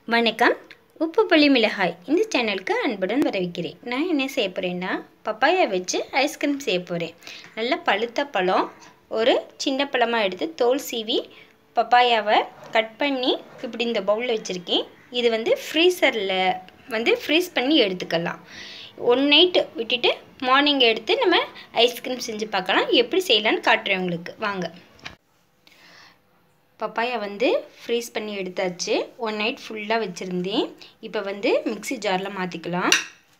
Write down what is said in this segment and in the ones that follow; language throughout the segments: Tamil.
வணக்கம் உப்பு புளி மிளகாய் இந்த சேனலுக்கு அன்புடன் வரவேற்கிறேன் நான் என்ன செய்ய போகிறேன்னா பப்பாயா வச்சு ஐஸ்கிரீம் செய்ய போகிறேன் நல்ல பழுத்த பழம் ஒரு சின்ன பழமாக எடுத்து தோல் சீவி பப்பாயாவை கட் பண்ணி இப்படி இந்த பவுலில் வச்சுருக்கேன் இது வந்து ஃப்ரீசரில் வந்து ஃப்ரீஸ் பண்ணி எடுத்துக்கலாம் ஒன் நைட்டு விட்டுட்டு மார்னிங் எடுத்து நம்ம ஐஸ்கிரீம் செஞ்சு பார்க்கலாம் எப்படி செய்யலான்னு காட்டுறேன் உங்களுக்கு வாங்க பப்பாயா வந்து ஃப்ரீஸ் பண்ணி எடுத்தாச்சு ஒன் நைட் ஃபுல்லாக வச்சுருந்தேன் இப்போ வந்து மிக்ஸி ஜாரில் மாற்றிக்கலாம்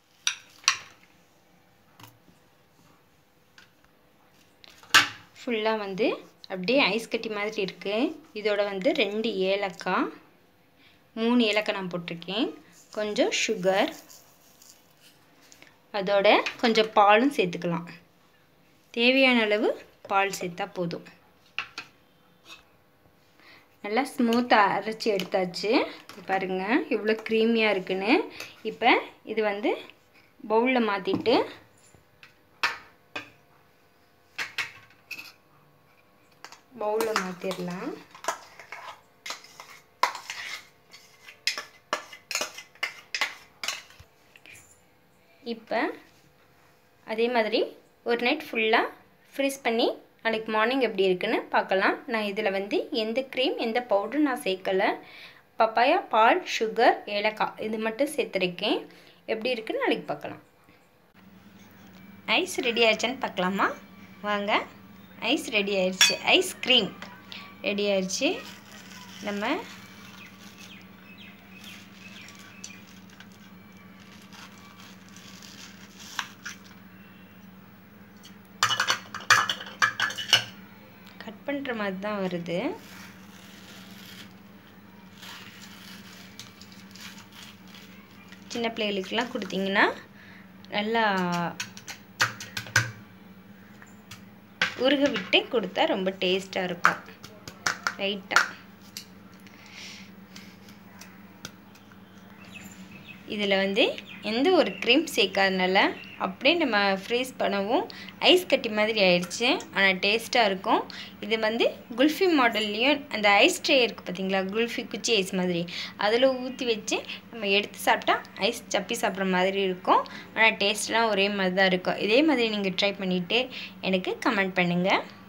ஃபுல்லாக வந்து அப்படியே ஐஸ் கட்டி மாதிரி இருக்குது இதோட வந்து ரெண்டு ஏலக்காய் மூணு ஏலக்காய் நான் போட்டிருக்கேன் கொஞ்சம் சுகர் அதோட கொஞ்சம் பாலும் சேர்த்துக்கலாம் தேவையான அளவு பால் சேர்த்தா போதும் நல்லா ஸ்மூத்தாக அரைச்சி எடுத்தாச்சு பாருங்கள் எவ்வளோ க்ரீமியாக இருக்குன்னு இப்போ இது வந்து பவுலில் மாற்றிட்டு பவுலில் மாற்றிடலாம் இப்போ அதே மாதிரி ஒரு நைட் ஃபுல்லாக ஃப்ரீஸ் பண்ணி நாளைக்கு மார்னிங் எப்படி இருக்குன்னு பார்க்கலாம் நான் இதில் வந்து எந்த க்ரீம் எந்த பவுடரும் நான் சேர்க்கலை பப்பாயா பால் சுகர் ஏலக்காய் இது மட்டும் சேர்த்துருக்கேன் எப்படி இருக்குன்னு நாளைக்கு பார்க்கலாம் ஐஸ் ரெடி ஆயிடுச்சான்னு பார்க்கலாமா வாங்க ஐஸ் ரெடி ஆயிடுச்சு ஐஸ் க்ரீம் ரெடி ஆயிடுச்சு நம்ம கட் பண்ணுற மாதிரி தான் வருது சின்ன பிள்ளைகளுக்கெல்லாம் கொடுத்தீங்கன்னா நல்லா உருக விட்டு கொடுத்தா ரொம்ப டேஸ்ட்டாக இருக்கும் லைட்டாக இதில் வந்து எந்த ஒரு க்ரீம் சேர்க்காதனால அப்படியே நம்ம ஃப்ரீஸ் பண்ணவும் ஐஸ் கட்டி மாதிரி ஆயிடுச்சு ஆனால் டேஸ்ட்டாக இருக்கும் இது வந்து குல்ஃபி மாடல்லையும் அந்த ஐஸ் ட்ரே இருக்குது பார்த்தீங்களா குல்ஃபி குச்சி ஐஸ் மாதிரி அதில் ஊற்றி வச்சு நம்ம எடுத்து சாப்பிட்டா ஐஸ் சப்பி சாப்பிட்ற மாதிரி இருக்கும் ஆனால் டேஸ்ட்லாம் ஒரே மாதிரி தான் இருக்கும் இதே மாதிரி நீங்கள் ட்ரை பண்ணிவிட்டு எனக்கு கமெண்ட் பண்ணுங்கள்